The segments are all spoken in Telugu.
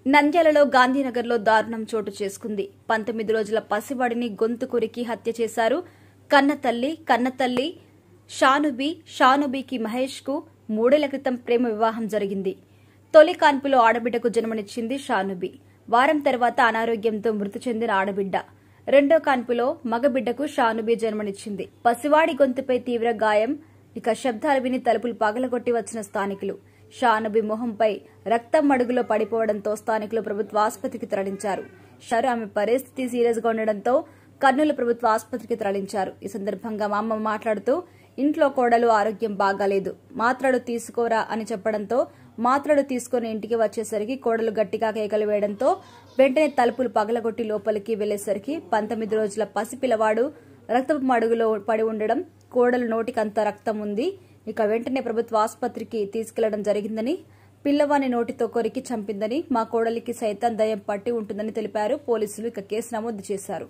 నంద్యాలలో గాంధీనగర్లో దారుణం చోటు చేసుకుంది పంతొమ్మిది రోజుల పసివాడిని గొంతు కొరికి హత్య చేశారు కన్నతల్లి కన్నతల్లి షానుబి షానుబికి మహేష్ కు మూడేళ్ల క్రితం ప్రేమ వివాహం జరిగింది తొలి కాన్పులో ఆడబిడ్డకు జన్మనిచ్చింది షానుబి వారం తర్వాత అనారోగ్యంతో మృతి చెందిన ఆడబిడ్డ రెండో కాన్పులో మగబిడ్డకు షానుబి జన్మనిచ్చింది పసివాడి గొంతుపై తీవ్ర గాయం ఇక శబ్దాలు విని తలుపులు పగలగొట్టి వచ్చిన స్థానికులు షానుబి మొహంపై రక్తం మడుగులో పడిపోవడంతో స్థానికులు ప్రభుత్వ ఆసుపత్రికి తరలించారు షరు ఆమె పరిస్థితి సీరియస్ గా ఉండడంతో కర్నూలు ప్రభుత్వ ఆసుపత్రికి తరలించారు ఈ సందర్భంగా మా అమ్మ మాట్లాడుతూ ఇంట్లో కోడలు ఆరోగ్యం బాగాలేదు మాత్రలు తీసుకోరా అని చెప్పడంతో మాత్రలు తీసుకుని ఇంటికి వచ్చేసరికి కోడలు గట్టిగా కేకలు వేయడంతో వెంటనే తలుపులు పగలగొట్టి లోపలికి వెళ్లేసరికి పంతొమ్మిది రోజుల పసిపిల్లవాడు రక్తపు మడుగులో పడి ఉండడం కోడలు నోటికంత రక్తం ఉంది ఇక వెంటనే ప్రభుత్వ ఆసుపత్రికి తీసుకెళ్లడం జరిగిందని పిల్లవాని నోటితో కొరికి చంపిందని మా కోడలికి సైతం దయం పట్టి ఉంటుందని తెలిపారు పోలీసులు ఇక కేసు నమోదు చేశారు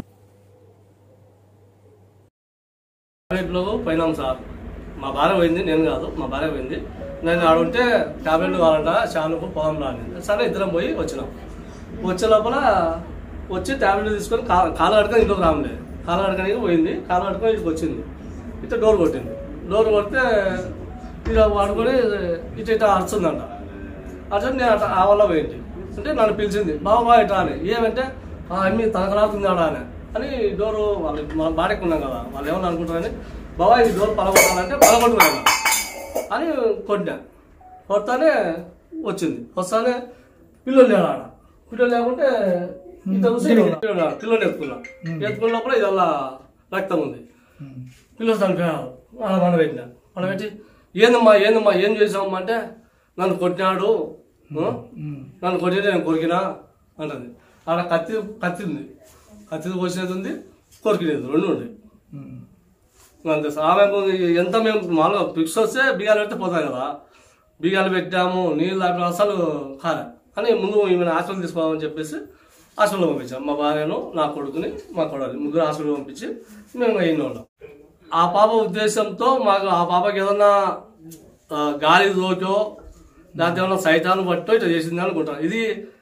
టాబ్లెట్లో పోయినాం సార్ మా భార్య పోయింది నేను కాదు మా భార్య పోయింది నేను ఆడుంటే టాబ్లెట్లు కావాలంట షానుకు పోదాం రా అని సరే ఇద్దరం పోయి వచ్చినాం వచ్చే లోపల వచ్చి టాబ్లెట్ తీసుకొని కా కాలు కడుకొని ఇంట్లోకి రాములే కాలు కడుకొని పోయింది కాలు కడుకొని ఇంటికి వచ్చింది ఇట్లా డోర్ కొట్టింది డోర్ కొడితే ఇక పడుకొని ఇటు ఇట్లా అరుచుందంట అర్చండి నేను అట్లా ఆ వల్ల పోయింది అంటే నన్ను పిలిచింది బాబా బాగా ఇట్లా అని ఏమంటే "ఆ, అమ్మి తనకలాడుతుందాడా అని అని డోరు వాళ్ళు మన బాడీకి ఉన్నాం కదా వాళ్ళు ఏమన్నా అనుకుంటారని బాబా ఈ డోర్ పలగొట్టాలంటే పలగొట్టుకున్నాను అని కొట్టినా కొడతానే వచ్చింది వస్తానే పిల్లలు లేడు ఆడ పిల్లలు లేకుంటే ఇంత పిల్లలు ఎత్తుకున్నా ఎత్తుకున్న లోపల ఇది అలా రక్తం ఉంది పిల్లలు చనిపోయారు అలా మన పెట్టినా మన పెట్టి ఏందమ్మా ఏందమ్మా ఏం చేసామమ్మా అంటే నన్ను కొట్టినాడు ఆ? నన్ను కొట్టితే నేను కొరికినా అంటది ఆడ కత్తి కత్తి ఉంది కత్తి కోసినది ఉంది కొరికినది రెండు ఉంది అంతే సార్ ఆమె ఎంత మేము మామూలుగా ఫిక్స్ వస్తే బిగాలు పెడితే పోతాం కదా బిగాలు పెట్టాము నీళ్ళు తాపి అసలు కాలే అని ముందు ఈమె హాస్పిటల్ తీసుకోవాలని చెప్పేసి హాస్పిటల్ పంపించాం మా భార్యను నా కొడుకుని మా కొడాలి ముగ్గురు హాస్పిటల్ పంపించి మేము అయిన వాళ్ళం ఆ పాప ఉద్దేశంతో మాకు ఆ పాపకి ఏదన్నా ఆ, గాలి దోచో లేకపోతే ఏమన్నా సైతాన్ని పట్టో ఇట్లా చేసింది అనుకుంటాను ఇది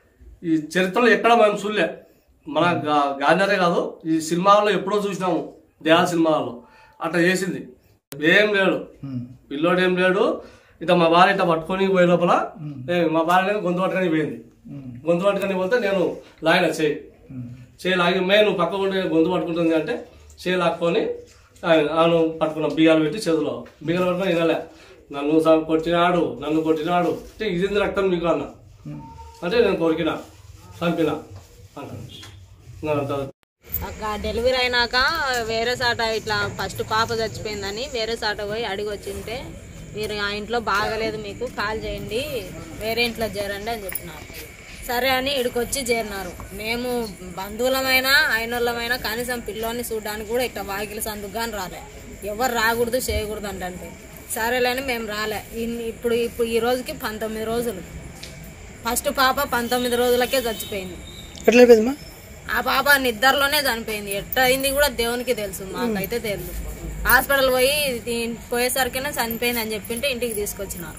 ఈ చరిత్రలో ఎక్కడ మేము చూడలే మన గా- గాంధారే కాదు ఈ సినిమాల్లో ఎప్పుడో చూసినాము దేహాల సినిమాల్లో అట్లా చేసింది ఏం లేడు పిల్లోడు ఏం లేడు ఇట్లా మా భార్య ఇట్లా పట్టుకొని పోయే లోపల ఏ, మా భార్య గొంతు పట్టుకొని పోయింది గొంతు పట్టుకొని పోతే నేను లాగిన చేయి చేయి లాగి మే నువ్వు పక్క ఉండి గొంతు పట్టుకుంటుంది అంటే చేయి లాక్కొని ఆయన ఆను పట్టుకున్నాం బియ్యాలు పెట్టి చేతిలో బియ్యాలు పట్టుకొని వినలే నన్ను సా- కొట్టినాడు నన్ను కొట్టినాడు అంటే ఇది రక్తం మీకు అన్న అంటే నేను కొరికినా చంపినా అంటాను ఇంకా అంత అక్క డెలివరీ అయినాక వేరే సాట ఇట్లా ఫస్ట్ పాప చచ్చిపోయిందని వేరే సాట పోయి అడిగి వచ్చింటే మీరు ఆ ఇంట్లో బాగలేదు మీకు కాల్ చేయండి వేరే ఇంట్లో చేరండి అని చెప్పినారు సరే అని ఇక్కడికి వచ్చి చేరినారు మేము బంధువులమైనా అయినోళ్ళమైనా కనీసం పిల్లోని చూడడానికి కూడా ఇట్లా వాకిలి సందుకు కానీ రాలే ఎవరు రాకూడదు చేయకూడదు అంటే సరేలేని మేము రాలే ఇన్ని- ఇప్పుడు ఇప్పుడు ఈ రోజుకి పంతొమ్మిది రోజులు ఫస్ట్ పాప పంతొమ్మిది రోజులకే చచ్చిపోయింది ఎట్లా అయిపోయిందమ్మా ఆ పాప నిద్రలోనే చనిపోయింది ఎట్ట అయింది కూడా దేవునికి తెలుసు మాకైతే తెలియదు హాస్పిటల్ పోయి దీ- పోయేసరికైనా చనిపోయింది అని చెప్పింటే ఇంటికి తీసుకొచ్చినారు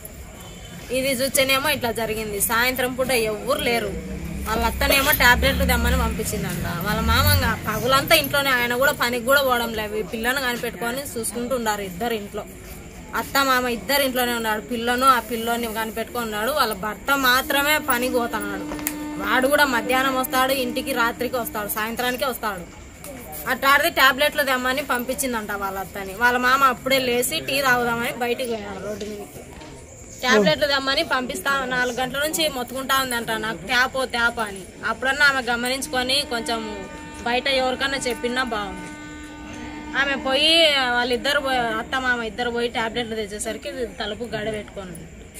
ఇది చూస్తేనేమో ఇట్లా జరిగింది సాయంత్రం పూట ఎవ్వరు లేరు వాళ్ళ అత్తనేమో టాబ్లెట్లు తెమ్మని పంపించిందంట వాళ్ళ మామంగా పగులంతా ఇంట్లోనే ఆయన కూడా పనికి కూడా పోవడం లేదు ఈ పిల్లను కనిపెట్టుకొని చూసుకుంటూ ఉన్నారు ఇద్దరు ఇంట్లో అత్త మామ ఇద్దరు ఇంట్లోనే ఉన్నాడు పిల్లను ఆ పిల్లోని కనిపెట్టుకొని ఉన్నాడు వాళ్ళ భర్త మాత్రమే పనికి పోతున్నాడు వాడు కూడా మధ్యాహ్నం వస్తాడు ఇంటికి రాత్రికి వస్తాడు సాయంత్రానికి వస్తాడు అట్లాడితే టాబ్లెట్లు తెమ్మని పంపించిందంట వాళ్ళ అత్తని వాళ్ళ మామ అప్పుడే లేచి టీ తాగుదామని బయటికి పోయాడు రోడ్డు మీదకి టాబ్లెట్లు తెమ్మని పంపిస్తా నాలుగు గంటల నుంచి మొత్తుకుంటా ఉందంట నాకు ట్యాపో ట్యాప్ అని అప్పుడన్నా ఆమె గమనించుకొని కొంచెం బయట ఎవరికన్నా చెప్పినా బాగుంది ఆమె పోయి వాళ్ళిద్దరు పోయి అత్త మామ ఇద్దరు పోయి టాబ్లెట్లు తెచ్చేసరికి తలుపు గడ పెట్టుకొని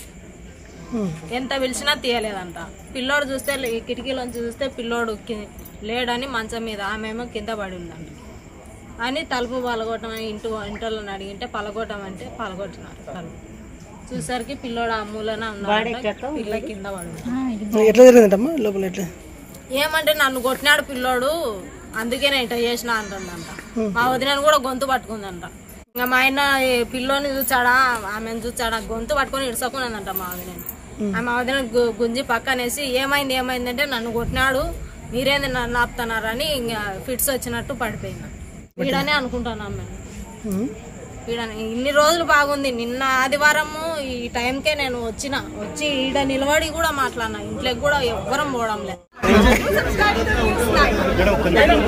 ఎంత పిలిచినా తీయలేదంట పిల్లోడు చూస్తే లే- కిటికీలోంచి చూస్తే పిల్లోడు కి- లేడని మంచం మీద ఆమెమో కింద పడి ఉందంట అని తలుపు పలగొట్టమని ఇంటి ఇంటోళ్ళని అడిగింటే పలగొట్టమంటే పలగొట్టినారు తలుపు చూసరికి పిల్లోడు ఆ మూలన ఉన్నాడు పిల్ల కింద పడి ఉంది. ఎట్లా జరిగిందంటమ్మా లోపల ఎట్లా ఏమంటే నన్ను కొట్టినాడు పిల్లోడు అందుకే నేను ఇట్లా చేసిన అంటుందంట మా వదినను కూడా గొంతు పట్టుకుందంట ఇంకా మా ఆయన ఈ పిల్లోని చూచాడా ఆమెను చూచాడా గొంతు పట్టుకొని ఇడుచుకున్నానంట మా ఆవిడని ఆమె ఆవిడ గుంజి పక్కనేసి ఏమైంది ఏమైంది అంటే నన్ను కొట్టినాడు మీరేంది నన్ను ఆపుతున్నారని ఇంకా ఫిట్స్ వచ్చినట్టు పడిపోయింది వీడనే అనుకుంటున్నాం మేము ఉమ్. ఈడ ఇన్ని రోజులు బాగుంది నిన్న ఆదివారము ఈ టైంకే నేను వచ్చిన వచ్చి ఈడ నిలబడి కూడా మాట్లాడినా ఇంట్లోకి కూడా ఎవ్వరం పోవడం లేదు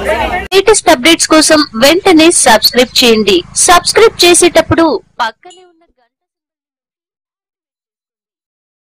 లేటెస్ట్ అప్డేట్స్ కోసం వెంటనే సబ్స్క్రైబ్ చేయండి సబ్స్క్రైబ్ చేసేటప్పుడు పక్కనే ఉన్న